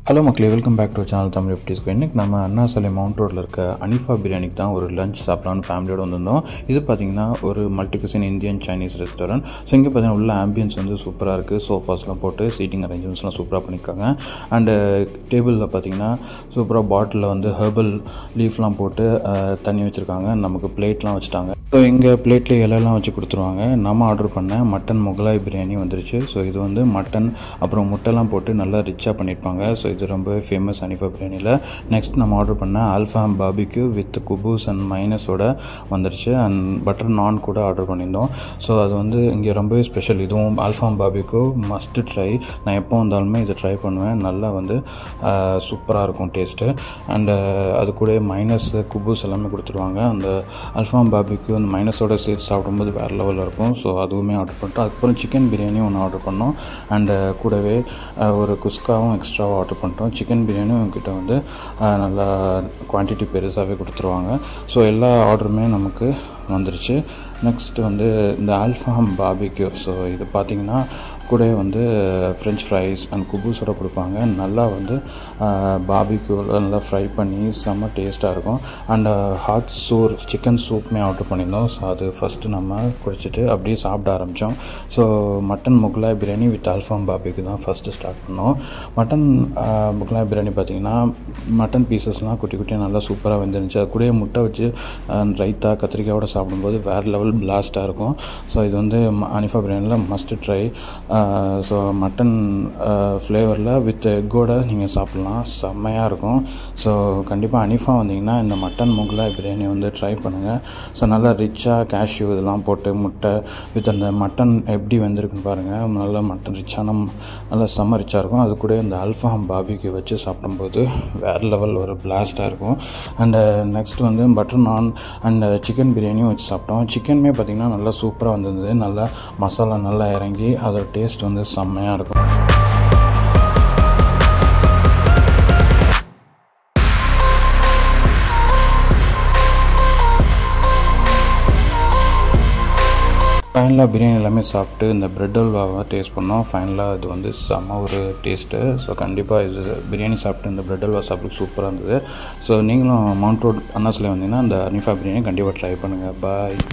hello மக்களே welcome back to channel Tamil எப்டிஸ்க்கு இன்றைக்கி நம்ம அண்ணா சாலை மவுண்ட் ரோட்டில் இருக்க அனிஃபா பிரியாணிக்கு தான் ஒரு லஞ்ச் சாப்பிடலாம்னு ஃபேமிலியோடு வந்திருந்தோம் இது பார்த்திங்கன்னா ஒரு multi cuisine Indian Chinese restaurant so இங்கே பார்த்தீங்கன்னா உள்ள ஆம்பியன்ஸ் வந்து சூப்பராக இருக்குது சோஃபாஸ்லாம் போட்டு சீட்டிங் அரேஞ்ச்மெண்ட்ஸ்லாம் சூப்பராக பண்ணியிருக்காங்க அண்டு டேபிளில் பார்த்தீங்கன்னா சூப்பராக பாட்டிலில் வந்து ஹெர்பல் லீஃப்லாம் போட்டு அஹ், தண்ணி வச்சுருக்காங்க நமக்கு பிளேட்லாம் வச்சுட்டாங்க ஸோ இங்கே பிளேட்டில் இலையெல்லாம் வச்சு கொடுத்துருவாங்க நம்ம ஆர்டர் பண்ண மட்டன் முகலாய் பிரியாணி வந்துருச்சு ஸோ இது வந்து மட்டன் அப்புறம் முட்டைலாம் போட்டு நல்லா ரிச்சாக பண்ணியிருப்பாங்க ஸோ இது ரொம்பவே ஃபேமஸ் அனிஃபா பிரியாணியில் நெக்ஸ்ட் நம்ம ஆர்டர் பண்ண அல்ஃபாம் பாபிக்கு வித் குபூஸ் அண்ட் மைனஸோட வந்துருச்சு அண்ட் பட்டர் நான் கூட ஆர்டர் பண்ணியிருந்தோம் ஸோ அது வந்து இங்கே ரொம்பவே ஸ்பெஷல் இதுவும் அல்ஃபாம் பாபிக்கு மஸ்ட்டு ட்ரை நான் எப்போ வந்தாலுமே இதை ட்ரை பண்ணுவேன் நல்லா வந்து சூப்பராக இருக்கும் டேஸ்ட்டு அண்டு அது கூட மைனஸ் குபூஸ் எல்லாமே கொடுத்துருவாங்க அந்த அல்ஃபாம் பாபிக்கு அந்த மைனஸோட சேர்த்து சாப்பிடும்போது வேறு லெவலில் இருக்கும் ஸோ அதுவுமே ஆர்டர் பண்ணிட்டோம் அதுக்கப்புறம் சிக்கன் பிரியாணி ஒன்று ஆர்டர் பண்ணோம் அண்டு கூடவே அஹ், ஒரு குஸ்காவும் எக்ஸ்ட்ராவாக ஆர்டர் பண்ணிட்டோம் சிக்கன் பிரியாணியும் எங்கிட்ட வந்து அஹ், நல்லா குவான்டிட்டி பெருசாகவே கொடுத்துருவாங்க ஸோ எல்லா ஆர்டருமே நமக்கு வந்துருச்சு நெக்ஸ்ட் வந்து இந்த ஆல்ஃபாம் பாபிக்யூ ஸோ இது பார்த்திங்கன்னா கூட வந்து ஃப்ரெஞ்ச் ஃப்ரைஸ் அண்ட் குபூஸோட கொடுப்பாங்க நல்லா வந்து பாபிக்யூ நல்லா ஃப்ரை பண்ணி செம்ம டேஸ்ட்டாக இருக்கும் அண்ட் ஹாட் சோர் சிக்கன் சூப்புமே ஆர்டர் பண்ணியிருந்தோம் ஸோ அது ஃபஸ்ட்டு நம்ம குடிச்சிட்டு அப்படியே சாப்பிட ஆரம்பித்தோம் so mutton Mughlai biryani with ஆல்ஃபாம் பாபிக்கு தான் ஃபஸ்ட்டு ஸ்டார்ட் பண்ணோம் மட்டன் முகலாய் பிரியாணி பார்த்திங்கன்னா மட்டன் பீசஸ்லாம் குட்டி குட்டியாக நல்லா சூப்பராக வந்துருந்துச்சு அது கூடயே முட்டை வச்சு அஹ், ரைத்தா கத்திரிக்காயோட சாப்பிடும்போது வேறு லெவல் பிளாஸ்ட்டாக இருக்கும் ஸோ இது வந்து ம- அனிஃபா பிரியாணியில் மஸ்ட் ட்ரை ஸோ மட்டன் ஃப்ளேவரில் வித் எக்கோட நீங்கள் சாப்பிட்லாம் செம்மையாக இருக்கும் ஸோ கண்டிப்பாக அனிஃபா வந்தீங்கன்னா இந்த மட்டன் முகலாய் பிரியாணி வந்து ட்ரை பண்ணுங்கள் ஸோ நல்லா ரிச்சாக கேஷ்யூ இதெல்லாம் போட்டு முட்டை வித் அந்த மட்டன் எப்படி வெந்திருக்குன்னு பாருங்கள் நல்லா மட்டன் ரிச்சான நல்லா செம்ம ரிச்சாக இருக்கும் அது கூட இந்த அல்ஃபாம் பாபிக்கு வச்சு சாப்பிடும்போது வேறு லெவல் ஒரு பிளாஸ்ட்டாக இருக்கும் அண்டு நெக்ஸ்ட் வந்து பட்டர் நான் அண்ட் சிக்கன் பிரியாணியும் வச்சு சாப்பிட்டோம் சிக்கனுமே பார்த்திங்கன்னா நல்லா சூப்பராக வந்திருந்தது நல்லா மசாலா நல்லா இறங்கி அதோட டேஸ்ட் வந்து செம்மையாக இருக்கும் ஃபைனலாக பிரியாணி எல்லாமே சாப்பிட்டு இந்த பிரெட் அல்வாவை டேஸ்ட் பண்ணோம் ஃபைனலாக இது வந்து செம்ம ஒரு டேஸ்ட்டு ஸோ கண்டிப்பாக இது பிரியாணி சாப்பிட்டு இந்த பிரெட் அல்வா சாப்பிட்டு சூப்பராக இருந்தது ஸோ நீங்களும் மவுண்ட் ரோட் அண்ணாசில் வந்தீங்கன்னா அந்த அனிஃபா பிரியாணி கண்டிப்பாக ட்ரை பண்ணுங்கள் பாய்